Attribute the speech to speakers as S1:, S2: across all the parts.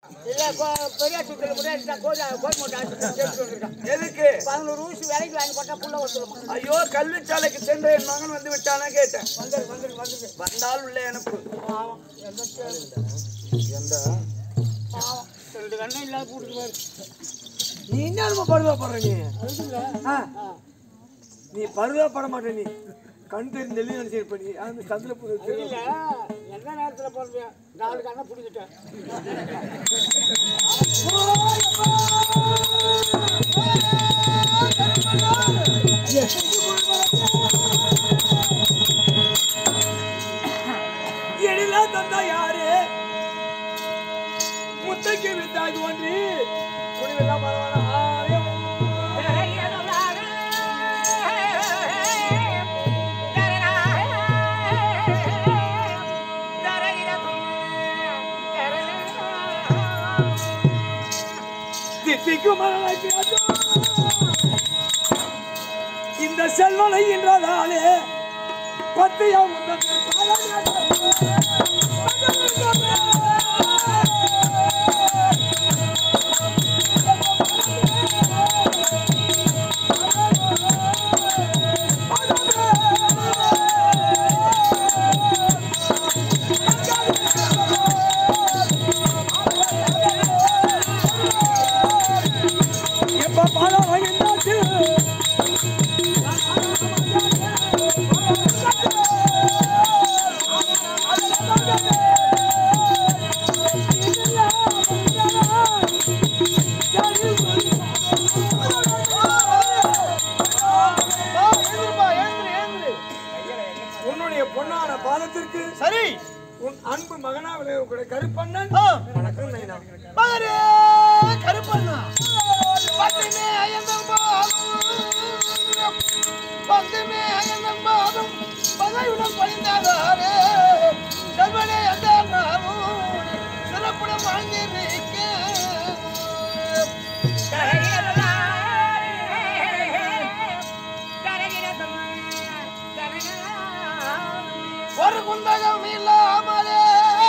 S1: இல்ல கோ- பெரிய சுத்துல முடியாது கோழி கோழி மூட்டை ஆஸ்பத்திரி எடுத்து வந்திருக்கான்
S2: எதுக்கு
S1: பதினோரு ஊசி விலைக்கு வாங்கி போட்டா புள்ள வந்துருமா
S2: ஐயோ கல்விச்சாலைக்கு சென்று என் மகன் வந்து விட்டானா கேட்டேன்
S1: வந்துரு வந்துரு வந்துரு
S2: வந்தால் உள்ள எனக்கு
S1: பாவம் எந்த கேடு
S2: எந்த
S1: பாவம் ரெண்டு கண்ணும் இல்லாத கூட்டிட்டு போயிரு
S3: நீ என்ன பருவப்படுற நீ
S1: அதுல
S3: ஆ? நீ பருவப்பட மாட்ட நீ கண் தெரிஞ்சு நெல்லி நினைச்சிருப்ப நீ அந்த சந்தில போய்
S1: இல்ல எந்த நேரத்துல போடுறியா நாலு கண்ணை பிடிக்கிட்டேன்
S3: எழிலா தந்தா யாரு முத்தைக்கு வித்தாகி ஒன்றி முடிவெல்லாம் பரவாயில்ல தித்திக்கும் மனநாய்க்கு அதோ. இந்த செல்வனை என்றதாலே பத்தியா முன்னே எப்ப பணம் வாங்கினாச்சு உன்னுடைய பொன்னான பாதத்திற்கு
S2: சரி
S3: உன் அன்பு மகனா விளையக்கூடிய கருப்பண்ணன் வணக்கம் நைனா
S2: மகரே கருப்பண்ணா பத்துமே அயந்தம் பாதம் பத்துமே அயந்தம் பாதம் பகையுடன் பணிந்தாரே செல்வனே அந்த நாமும் சிறப்புடன் வாழ்ந்திருக்க ஒரு குந்தகம் இல்லாமலே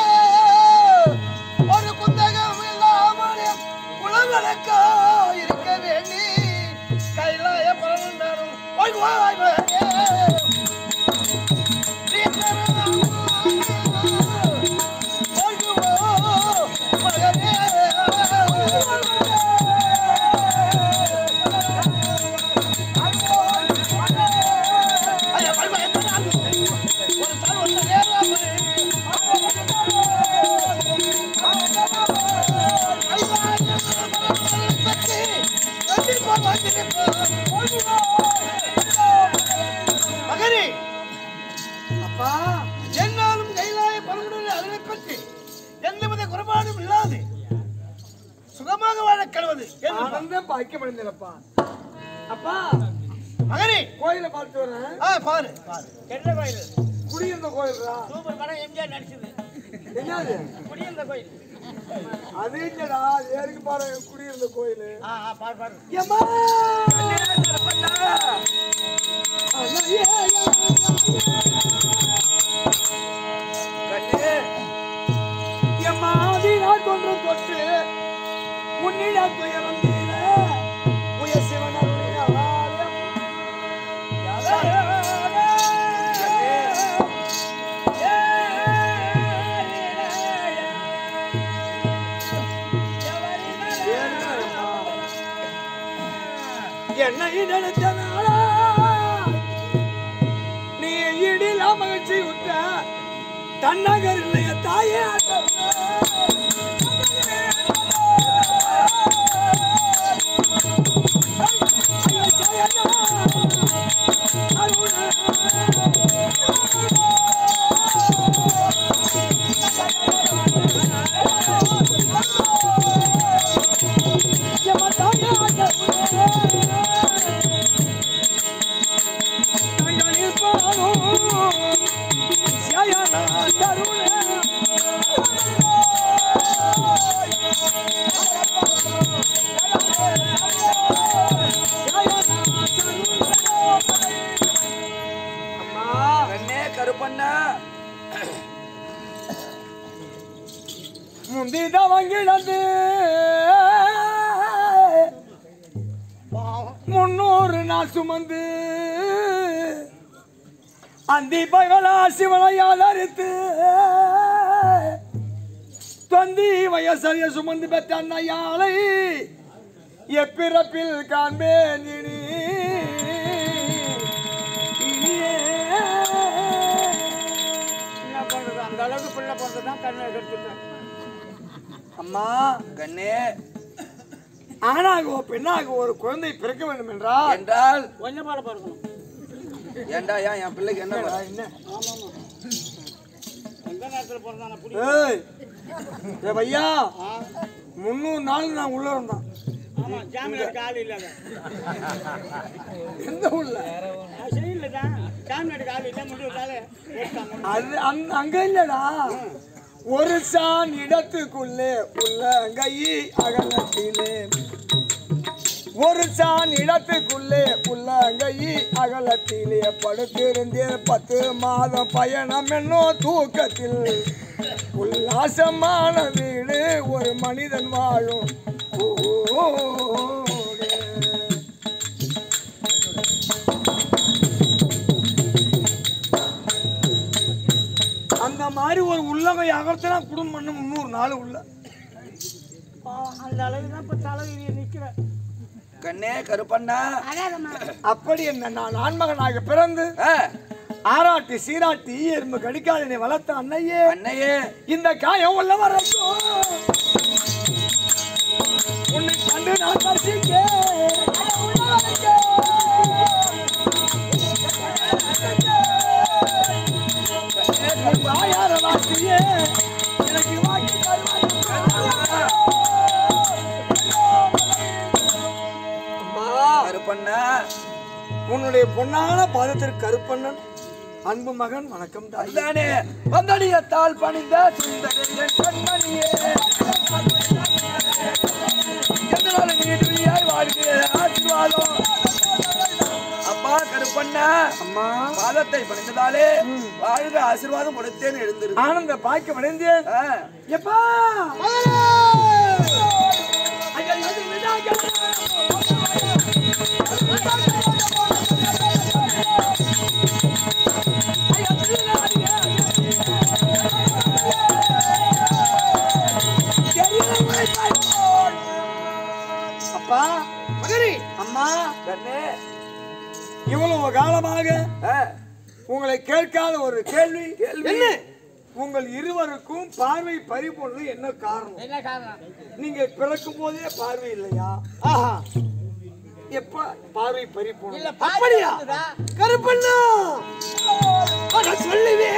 S2: ஒரு குந்தகம் இல்லாமலே குலவழக்கா இருக்க வேண்டி கைலாய பரவந்தாரும் ஓய் ஓய் ஓய் மகனே
S3: அப்பா
S2: என்னாலும் கைலாய பரவுடன் அறிவை பற்றி எந்தவித குறைபாடும் இல்லாது சுகமாக வாழ கழுவது என்று பா-
S3: ஆனந்தம் பாக்கியம் அடைந்தேனப்பா அப்பா
S2: மகனே
S3: கோயிலை பார்த்து வரேன்
S2: ஆ பாரு பாரு
S1: என்ன கோயில்
S3: குடியிருந்த கோயில்ரா
S1: சூப்பர் படம் எம்ஜிஆர் நடிச்சது
S3: என்னது
S1: குடியிருந்த கோயில்
S3: அது இல்லடா அது ஏருக்கு பாரு குடியிருந்த கோயில்
S1: ஆ ஆ பாரு பாரு
S3: ஏம்மா அண்ணா, ஏ, ஏ,
S2: கண்ணே
S3: எம்மா ஆதினால் கொன்று தொட்டு உன்னிட துயரம் தீர உய சிவன் அருளினாலே. என்னை நினைத்தனாலா நீ இடில மகிழ்ச்சி உற்ற தன்னகர் இல்லைய தாயே
S2: கண்ணே கருப்பண்ணா
S3: முந்தித வங்கிடந்து நாள் சுமந்து அந்தி பகலா சிவனையால் அறுத்து தொந்தி வயசறிய சுமந்து பெற்ற அன்னையாளை எப்பிறப்பில் காண்பேன் இனி இனியே.
S1: என்ன பண்றது அந்த அளவுக்கு பிள்ளை பிறந்து தான் கண்ணை கெடுத்துட்டேன்
S3: அம்மா
S4: கண்ணே
S3: ஆணாகவோ பெண்ணாகவோ ஒரு குழந்தை பிறக்க வேண்டும் என்றால்
S4: என்றால்
S1: கொஞ்சம் பாட பிறக்கணும்
S4: ஏண்டா ஏன் என் பிள்ளைக்கு என்ன
S3: என்னடா,
S4: ப-
S3: என்ன
S1: எந்த நேரத்தில் பிறந்தான புடி
S3: ஏய் ஏ பையா முந்நூறு நாள் நான் உள்ள இருந்தேன்
S1: ஆமா ஜாமீன் எடுக்க ஆள் இல்லாத
S3: எந்த உள்ள
S1: அது சரியில்லை தான் ஜாமீன் எடுக்க ஆள் இல்லை முடிவு கால
S3: அது அங்க அங்க இல்லடா ஒரு சான் இடத்துக்குள்ளே உள்ள கை அகலத்திலே ஒரு சான் இடத்துக்குள்ளே உள்ள கை அகலத்திலே படுத்திருந்தேன் பத்து மாதம் பயணம் என்னும் தூக்கத்தில் உல்லாசமான வீடு ஒரு மனிதன் வாழும் ஊரே. அந்த மாதிரி ஒரு உள்ளங்கை அகலத்தினா குடும்பம் பண்ண முந்நூறு நாள் உள்ள
S1: அந்த அளவுக்கு தான் இப்போ தலைவிதியை நிற்கிறேன்
S4: கண்ணே கருப்பண்ணா
S3: அப்படி என்ன நான் ஆண்மகனாக பிறந்து
S4: ஆ,
S3: ஆராட்டி சீராட்டி எறும்பு கடிக்காதனை வளர்த்த அன்னையே
S4: அண்ணையே
S3: இந்த காயம் உள்ள வரட்டும் உன்னை கண்டு நான் ரசிக்க வாயார வாசியே எனக்கு வாக்கி
S4: கருப்பண்ணா
S3: உன்னுடைய பொன்னான பாதத்திற்கு கருப்பண்ணன் அன்பு மகன் வணக்கம் தாய்
S4: அதுதானே வந்தடியத்தால் பணிந்த சுந்தரன் கண்மணியே எதனால நீடுவியாய் வாழ்கிற ஆசீர்வாதம் அப்பா கருப்பண்ணா
S3: அம்மா
S4: பாதத்தை பணிந்ததாலே வாழ்க ஆசீர்வாதம் கொடுத்தேன்னு எழுந்திருக்கு
S3: ஆனந்த பாய்க்க அடைந்தேன்
S4: ஆ,
S3: எப்பா அப்பா
S2: மகரி
S3: அம்மா
S4: கண்ணே
S3: இவ்வளவு காலமாக
S4: ஆ,
S3: உங்களை கேட்காத ஒரு கேள்வி
S4: கேள்வி
S3: என்ன உங்கள் இருவருக்கும் பார்வை பறிபோனது என்ன காரணம்
S1: என்ன காரணம்
S3: நீங்க பிறக்கும் போதே பார்வை இல்லையா ஆஹா எப்ப பார்வை பறி
S1: இல்ல
S3: போனது
S1: அப்படியா
S3: கருப்பண்ணா அட சொல்லுவே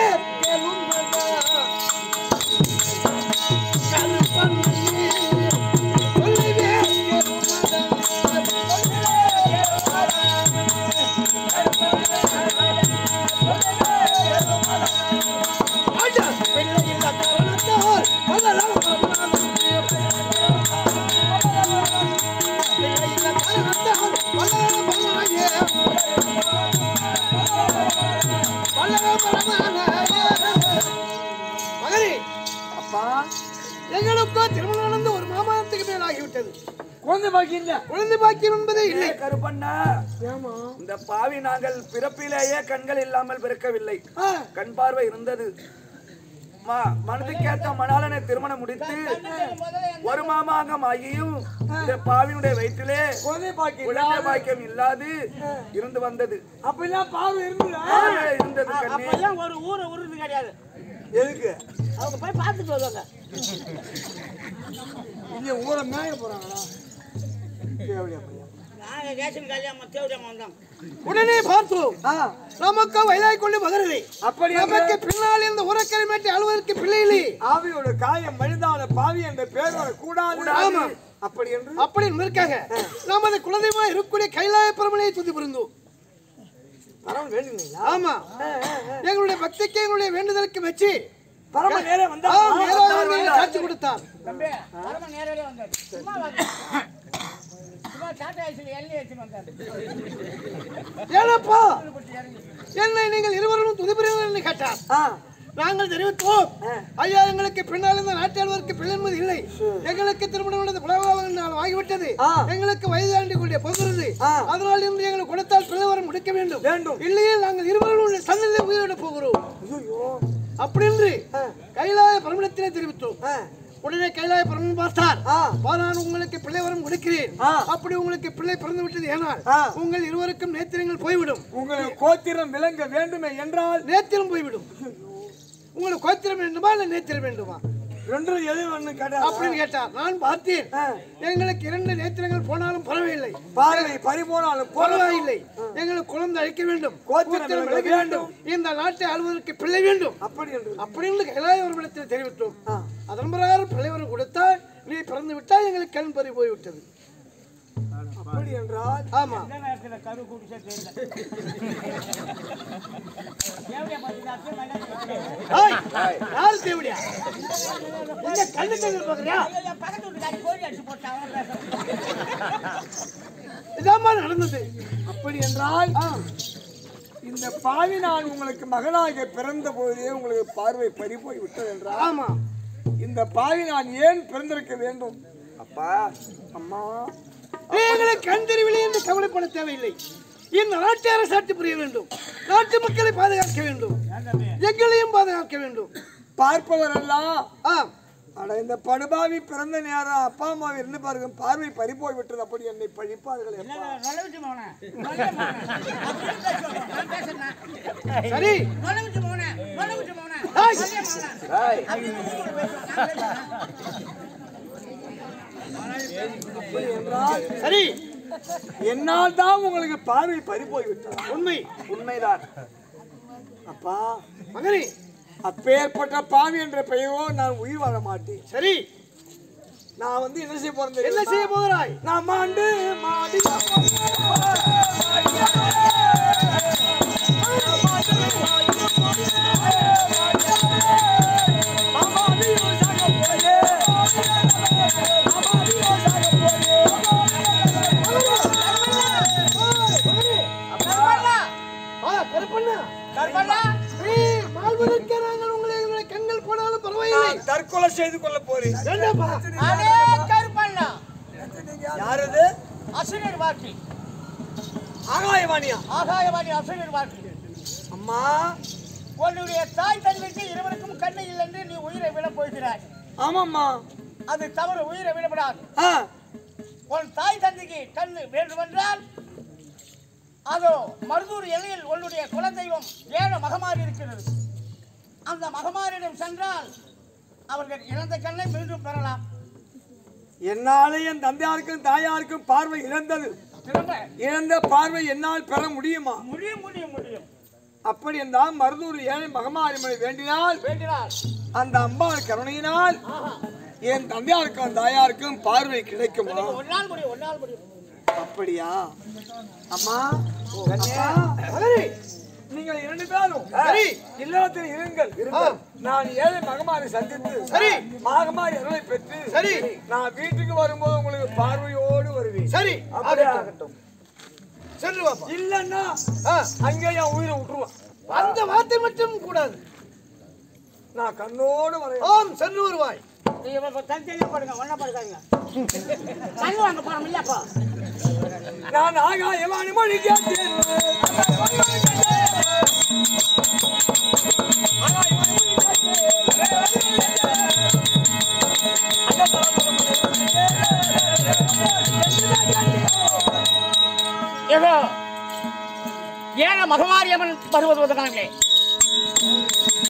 S2: மகரி
S3: அப்பா
S2: எங்களுக்கோ திருமணம் நடந்து ஒரு மாமாதத்துக்கு மேல் ஆகிவிட்டது
S3: குழந்தை பாக்கி இல்ல
S2: குழந்தை பாக்கியம் என்பதே இல்லை
S4: இல்லை கருப்பண்ணா
S3: ஏமா
S4: இந்த பாவி நாங்கள் பிறப்பிலேயே கண்கள் இல்லாமல் பிறக்கவில்லை
S3: ஆ,
S4: கண் பார்வை இருந்தது ம- மனதுக்கேத்த மணாலனை திருமணம் முடித்து ஒரு மாமாங்கம் ஆகியும் இந்த பாவினுடைய வயிற்றிலே
S3: குழந்தை பாக்கி இல்ல
S4: குழந்தை பாக்கியம் இல்லாது இருந்து வந்தது
S3: அப்பெல்லாம் பார்வை இருந்ததா
S4: பார்வை இருந்தது கண்ணே
S1: அப்பெல்லாம் ஒரு ஊரை உருது கிடையாது
S3: எதுக்கு
S1: அவங்க போய் பார்த்துட்டு வருவாங்க
S3: இங்க ஊரை மேய போறாங்களா தேவடியா பையன்
S1: நாங்கள் ரேஷன் கல்யாணம் தேவையாம வந்தோம்
S2: உடனே பார்த்தோம்
S3: ஆ,
S2: நமக்கு வயதாய் கொண்டு மகரதை
S3: அப்படி
S2: நமக்கு பின்னால் இந்த உரக்கரை மேட்டி அலுவலருக்கு பிள்ளை இல்லை
S3: ஆவியோட காயம் மனிதான பாவி என்ற பேர் வரக்கூடாது
S2: ஆமா.
S3: அப்படி என்று
S2: அப்படி இருக்காங்க நமது குழந்தைமா இருக்கக்கூடிய கைலாய பரமனையை துதி புரிந்தோம்
S3: பரவன் வேண்டுங்களா
S2: ஆமா எங்களுடைய பக்திக்கு எங்களுடைய வேண்டுதலுக்கு வச்சு
S3: பரவன் நேரே வந்தா
S2: ஆ, மேலாளர் வந்து காட்சி கொடுத்தார்
S1: தம்பி பரம நேரடியாக வந்தார் சும்மா வந்தார். சும்மா டாட்டா ஐசில் எண்ணெய் எடுத்துன்னு வந்தார்
S2: ஏனப்பா என்னை நீங்கள் இருவரும் துதி புரியுங்கள் என்று கேட்டார்
S3: ஆ,
S2: நாங்கள் தெரிவித்தோம் ஐயா எங்களுக்கு பின்னால் இந்த நாட்டாளுவருக்கு பிள்ளை என்பது இல்லை எங்களுக்கு திருமணம் நடந்த பலகாலம் நாள் ஆகிவிட்டது
S3: ஆ.
S2: எங்களுக்கு வயது ஆண்டு கூடிய பொங்குறது
S3: ஆ.
S2: அதனால் இன்று எங்களுக்கு கொடுத்தால் பிள்ளை வரம் முடிக்க வேண்டும்
S3: வேண்டும்.
S2: இல்லையே நாங்கள் இருவரும் சன்னதியில் உயிரிட போகிறோம் அப்படின்னு கைலாய பரமணத்திலே தெரிவித்தோம்
S3: ஆ.
S2: உடனே கைலாய பரமன் பார்த்தார்
S3: ஆ.
S2: நான் உங்களுக்கு பிள்ளை வரம் கொடுக்கிறேன்
S3: ஆ.
S2: அப்படி உங்களுக்கு பிள்ளை பிறந்து விட்டது ஏனால்
S3: ஆ.
S2: உங்கள் இருவருக்கும் நேத்திரங்கள் போய்விடும்
S3: உங்களுக்கு கோத்திரம் விளங்க வேண்டுமே என்றால்
S2: நேத்திரம் போய்விடும் உங்களுக்கு கோத்திரம் வேண்டுமா இல்ல நேத்திரம் வேண்டுமா
S3: ரெண்டும் எது ஒண்ணு கேட்டா
S2: அப்படின்னு கேட்டார் நான் பார்த்தேன்
S3: ஆ.
S2: எங்களுக்கு இரண்டு நேத்திரங்கள் போனாலும் பரவாயில்லை
S3: பார்வை பறிபோனாலும்
S2: பரவாயில்லை எங்களுக்கு குழந்தை அழைக்க வேண்டும்
S3: கோத்திரம்
S2: கோத்திரம்
S3: விளங்க
S2: விளக்க வேண்டும் இந்த நாட்டை ஆளுவதற்கு பிள்ளை வேண்டும்
S3: அப்படி என்று
S2: அப்படின்னு கைலாயவர்களிடத்தில் தெரிவித்தோம்
S3: ஆ.
S2: அதன் பிரகாரம் பிள்ளைவரம் கொடுத்தால் நீ பிறந்து விட்டால் எங்களுக்கு கண் பறி போய்விட்டது
S3: அப்படி என்றால்
S2: ஆமா
S1: இந்த நேரத்துல கரு குடிச்சா தெரியல தேவையா பார்த்தீங்கன்னா அர்த்தம் வேண்டாம்
S2: ஏய், யாரு தேவடியா இந்த கண்ணு கண்ணு பாக்குறியா
S1: பக்கத்து வீட்டுக்காரி கோழி அடிச்சு போட்டாங்க
S2: இதாம்மா நடந்தது
S3: அப்படி என்றால் இந்த பாவி நான் உங்களுக்கு மகனாக பிறந்த போதே உங்களுக்கு பார்வை பறி போய் விட்டது என்றால்
S2: ஆமா
S3: இந்த பாவி நான் ஏன் பிறந்திருக்க வேண்டும் அப்பா அம்மா
S2: நீங்களை கண் தெரியவில்லை என்று கவலைப்பட தேவையில்லை இந்த நாட்டை அரசாட்சி புரிய வேண்டும் நாட்டு மக்களை பாதுகாக்க வேண்டும் எங்களையும் பாதுகாக்க வேண்டும்
S3: பார்ப்பவரெல்லாம்
S2: ஆம்
S3: அட இந்த படுபாவி பிறந்த நேரம் அப்பா அம்மா இருந்து பாருங்க பார்வை பறி போய் விட்டது அப்படி என்னை பழிப்பார்கள் எப்பா
S1: நல்ல விட்டு மோன நல்ல மோன அப்படின்னு பேசுவாங்க. நான் பேசுறேன்
S2: சரி
S1: நல்ல விட்டு மோன நல்ல விட்டு மோன
S2: ஏய்.
S1: நல்ல மோன அப்படின்னு ஊருக்குள்ள பேசுவாங்க. நான் பேசுறேன்.
S3: என்றால்
S2: சரி
S3: என்னால் தான் உங்களுக்கு பார்வை பறி போய் விட்டது
S2: உண்மை
S3: உண்மைதான் அப்பா
S2: மகனே
S3: அப்பேற்பட்ட பாவி என்ற பெயரோ நான் உயிர் வாழ மாட்டேன்
S2: சரி
S3: நான் வந்து என்ன செய்ய போறேன்
S2: என்ன
S3: தெரியுமா?
S2: செய்ய போகிறாய்
S3: நான் மாண்டு மாடி
S2: ஆ கருப்பண்ணா
S1: கருப்பண்ணா,
S2: நீ வாழ்வதற்கே நாங்கள் உங்களை எங்களுடைய கண்கள் போனாலும் பரவாயில்லை
S3: நான் தற்கொலை செய்து கொள்ள போறேன்
S2: வேண்டாப்பா
S1: அடே கருப்பண்ணா,
S3: யார் அது
S1: அசுரர் வாக்கு
S3: ஆகாயவாணியா
S1: ஆகாயவாணி அசுரர் வாக்கு
S3: அம்மா
S1: உன்னுடைய தாய் தந்தைக்கு இருவருக்கும் கண்ணு இல்லை என்று நீ உயிரை விட போகிறாய்
S3: ஆமாம்மா
S1: அது தவறு உயிரை விடப்படாது
S3: ஆ
S1: உன் தாய் தந்தைக்கு கண்ணு வேண்டுமென்றால் அதோ மருதூர் எல்லையில் உன்னுடைய குலதெய்வம் ஏழு மகமாரி இருக்கிறது அந்த மகமாரியிடம் சென்றால் அவர்கள் இழந்த கண்ணை மீண்டும் பெறலாம்
S3: என்னாலே என் தந்தையாருக்கும் தாயாருக்கும் பார்வை இழந்தது
S1: திரும்ப
S3: இழந்த பார்வை என்னால் பெற முடியுமா
S1: முடியும் முடியும் முடியும்
S3: அப்படி என்றால் மருதூர் ஏழை மகமாரிமனை வேண்டினால்
S1: வேண்டினார்
S3: அந்த அம்பாள் கருணையினால் என் தந்தையாருக்கும் தாயாருக்கும் பார்வை கிடைக்குமா
S1: ஒரு நாள் முடியும் ஒரு நாள் முடியும்
S3: அப்படியா அம்மா அப்பா, மகனே, நீங்கள் இரண்டு பேரும்
S2: சரி.
S3: இல்லத்தில் இருங்கள் இருங்கள். நான் ஏழை மகமாரி சந்தித்து
S2: சரி.
S3: மகமாரி அருளை பெற்று
S2: சரி.
S3: நான் வீட்டுக்கு வரும்போது உங்களுக்கு பார்வையோடு வருவேன்
S2: சரி
S3: அப்படி
S2: ஆகட்டும்.
S3: ஆகட்டும்
S2: சென்று வாப்பா
S3: இல்லன்னா
S2: ஆ,
S3: அங்கே என் உயிரை விட்டுருவான்
S2: அந்த வார்த்தை மட்டும் கூடாது
S3: நான் கண்ணோடு வரேன்
S2: ஆம் சென்று வருவாய்
S1: நீங்க இப்ப தனித்தனியா படுங்க ஒன்னா படுக்காதீங்க கண்ணு வாங்க போறோம் இல்லப்பா
S3: நான் ஆகாயவாணி மொழி கேட்டேன்
S1: ஏதோ ஏழை மகமாரியம்மன் வருவது காணவில்லை